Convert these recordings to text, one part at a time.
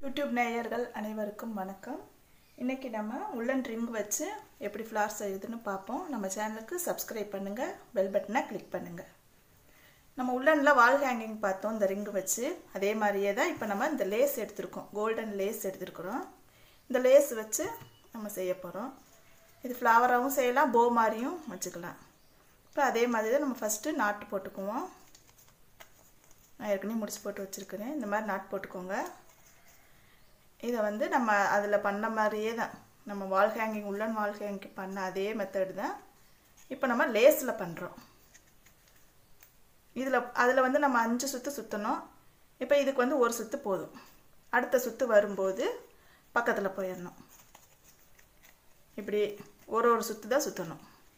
YouTube நேயர்கள் அனைவருக்கும் வணக்கம் இன்றைக்கி நம்ம உள்ளன் ரிங் வச்சு எப்படி ஃப்ளார் செய்யுதுன்னு பார்ப்போம் நம்ம சேனலுக்கு சப்ஸ்கிரைப் பண்ணுங்கள் பெல் பட்டனை கிளிக் பண்ணுங்கள் நம்ம உள்ளனில் வால் ஹேங்கிங் பார்த்தோம் இந்த ரிங்கு வச்சு அதே மாதிரியே தான் இப்போ நம்ம இந்த லேஸ் எடுத்திருக்கோம் கோல்டன் லேஸ் எடுத்திருக்கிறோம் இந்த லேஸ் வச்சு நம்ம செய்ய போகிறோம் இது ஃப்ளவராகவும் செய்யலாம் போ மாதிரியும் வச்சுக்கலாம் இப்போ அதே மாதிரி தான் நம்ம ஃபஸ்ட்டு நாட்டு போட்டுக்குவோம் நான் ஏற்கனவே முடிச்சு போட்டு வச்சுருக்கிறேன் இந்த மாதிரி நாட்டு போட்டுக்கோங்க இதை வந்து நம்ம அதில் பண்ண மாதிரியே தான் நம்ம வால் ஹேங்கிங் உள்ளன் வால் ஹேங்கிங் பண்ண அதே மெத்தடு தான் இப்போ நம்ம லேஸில் பண்ணுறோம் இதில் அதில் வந்து நம்ம அஞ்சு சுற்று சுற்றணும் இப்போ இதுக்கு வந்து ஒரு சுற்று போதும் அடுத்த சுற்று வரும்போது பக்கத்தில் போயிடணும் இப்படி ஒரு ஒரு சுற்று தான் சுற்றணும்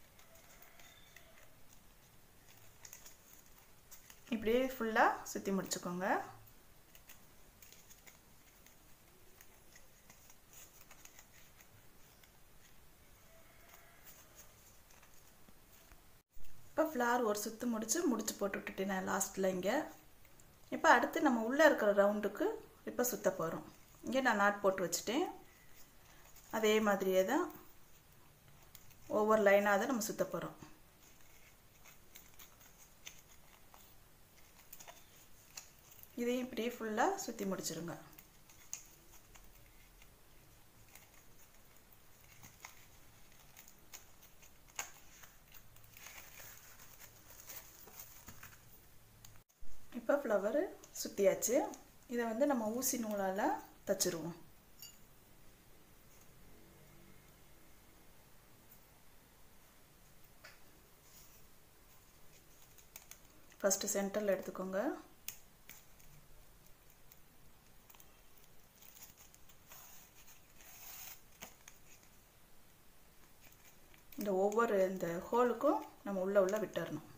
இப்படியே ஃபுல்லாக சுற்றி முடிச்சுக்கோங்க இப்போ ஃப்ளார் ஒரு சுற்று முடித்து முடிச்சு போட்டு விட்டுட்டேன் நான் லாஸ்ட்டில் இங்கே இப்போ அடுத்து நம்ம உள்ளே இருக்கிற ரவுண்டுக்கு இப்போ சுற்ற போகிறோம் இங்கே நான் நாட் போட்டு வச்சுட்டேன் அதே மாதிரியே தான் ஒவ்வொரு லைனாக தான் நம்ம சுற்ற போகிறோம் இதையும் இப்படியே ஃபுல்லாக சுற்றி முடிச்சிருங்க இப்போ ஃப்ளவரு சுற்றியாச்சு இதை வந்து நம்ம ஊசி நூலால் தச்சுருவோம் ஃபஸ்ட்டு சென்டரில் எடுத்துக்கோங்க இந்த ஒவ்வொரு இந்த ஹோலுக்கும் நம்ம உள்ளே உள்ளே விட்டுறணும்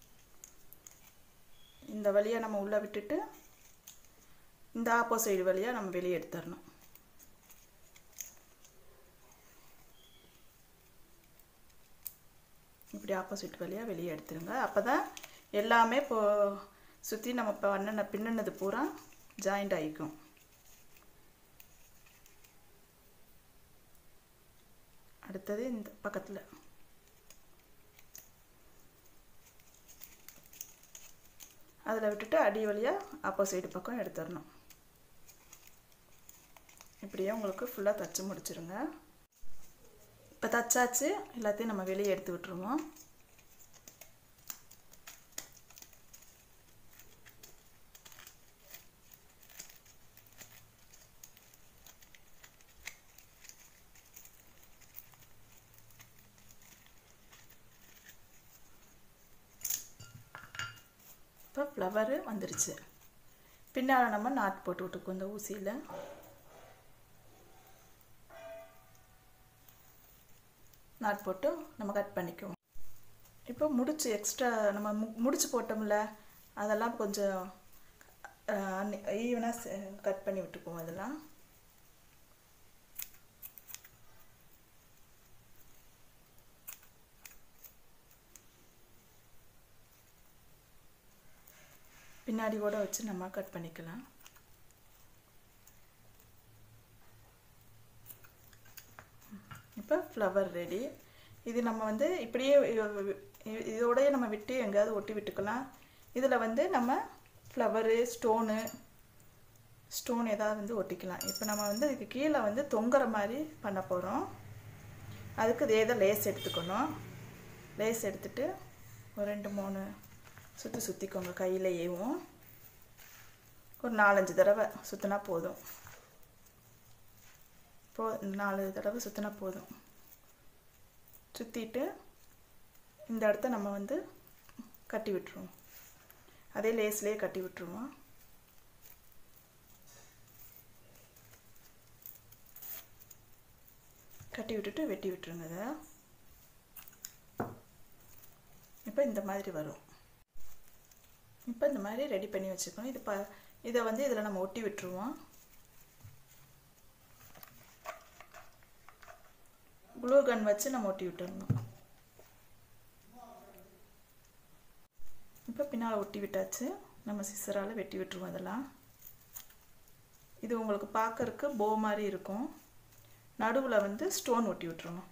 இந்த வழியாக நம்ம உள்ளே விட்டுட்டு இந்த ஆப்போசைடு வழியாக நம்ம வெளியே எடுத்துடணும் இப்படி ஆப்போசிட் வழியாக வெளியே எடுத்துருங்க அப்போ தான் எல்லாமே இப்போ சுற்றி நம்ம இப்போ அண்ணனை பின்னுனது பூரா ஜாயிண்ட் ஆகிக்கும் அடுத்தது இந்த பக்கத்தில் அதில் விட்டுட்டு அடி வழியாக ஆப்போசைடு பக்கம் எடுத்துடணும் இப்படியே உங்களுக்கு ஃபுல்லாக தச்சு முடிச்சிருங்க இப்போ தச்சாச்சு எல்லாத்தையும் நம்ம வெளியே எடுத்து விட்டுருவோம் இப்போ ஃப்ளவரு வந்துருச்சு பின்னால் நம்ம நாட் போட்டு விட்டுக்கோ இந்த ஊசியில் நாட் போட்டு நம்ம கட் பண்ணிக்குவோம் இப்போ முடிச்சு எக்ஸ்ட்ரா நம்ம மு முடிச்சு போட்டோம்ல அதெல்லாம் கொஞ்சம் ஈவனாக கட் பண்ணி விட்டுக்குவோம் அதெல்லாம் பின்னாடி கூட வச்சு நம்ம கட் பண்ணிக்கலாம் இப்போ ஃப்ளவர் ரெடி இது நம்ம வந்து இப்படியே இதோடய நம்ம விட்டு எங்கேயாவது ஒட்டி விட்டுக்கலாம் இதில் வந்து நம்ம ஃப்ளவரு ஸ்டோனு ஸ்டோன் ஏதாவது வந்து ஒட்டிக்கலாம் இப்போ நம்ம வந்து இதுக்கு கீழே வந்து தொங்குற மாதிரி பண்ண போகிறோம் அதுக்கு இதே தான் லேஸ் எடுத்துக்கணும் லேஸ் எடுத்துட்டு ஒரு ரெண்டு மூணு சுற்றி சுற்றிக்கோங்க கையிலையேவும் ஒரு நாலஞ்சு தடவை சுற்றினா போதும் போ நாலு தடவை சுற்றினா போதும் சுற்றிட்டு இந்த இடத்த நம்ம வந்து கட்டி விட்டுருவோம் அதே லேஸ்லேயே கட்டி விட்டுருவோம் கட்டி விட்டுட்டு வெட்டி விட்டுருங்க அதை இப்போ இந்த மாதிரி வரும் இப்போ இந்த மாதிரி ரெடி பண்ணி வச்சுக்கணும் இது ப இதை வந்து இதில் நம்ம ஒட்டி விட்டுருவோம் க்ளூ கன் வச்சு நம்ம ஒட்டி விட்டுறணும் இப்போ பின்னால் ஒட்டி விட்டாச்சு நம்ம சிசரால் வெட்டி விட்டுருவோம் அதெல்லாம் இது உங்களுக்கு பார்க்கறக்கு போ மாதிரி இருக்கும் நடுவில் வந்து ஸ்டோன் ஒட்டி விட்டுருணும்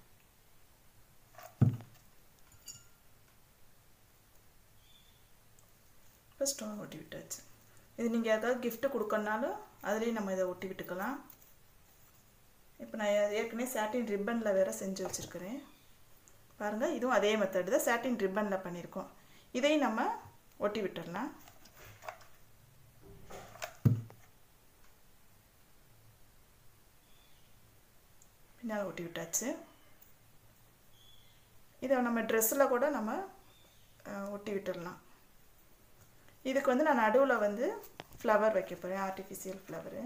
இப்போ ஸ்டோன் ஒட்டி விட்டாச்சு இது நீங்கள் ஏதாவது கிஃப்ட்டு கொடுக்கணுனாலும் அதுலேயும் நம்ம இதை ஒட்டி விட்டுக்கலாம் இப்போ நான் ஏற்கனவே சாட்டின் ரிப்பனில் வேறு செஞ்சு வச்சுருக்கிறேன் பாருங்கள் இதுவும் அதே மெத்தடு தான் சாட்டின் ரிப்பனில் பண்ணியிருக்கோம் இதையும் நம்ம ஒட்டி விட்டுடலாம் பின்னால் ஒட்டி விட்டாச்சு இதை நம்ம ட்ரெஸ்ஸில் கூட நம்ம ஒட்டி விட்டுடலாம் இதுக்கு வந்து நான் நடுவில் வந்து ஃப்ளவர் வைக்க போகிறேன் ஆர்டிஃபிஷியல் ஃப்ளவரு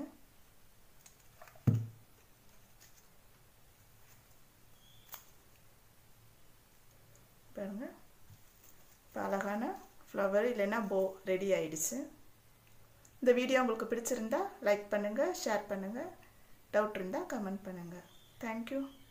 பாருங்க இப்போ அழகான ஃப்ளவர் இல்லைன்னா போ ரெடி ஆயிடுச்சு இந்த வீடியோ உங்களுக்கு பிடிச்சிருந்தா லைக் பண்ணுங்கள் ஷேர் பண்ணுங்கள் டவுட் இருந்தால் கமெண்ட் பண்ணுங்கள் தேங்க்யூ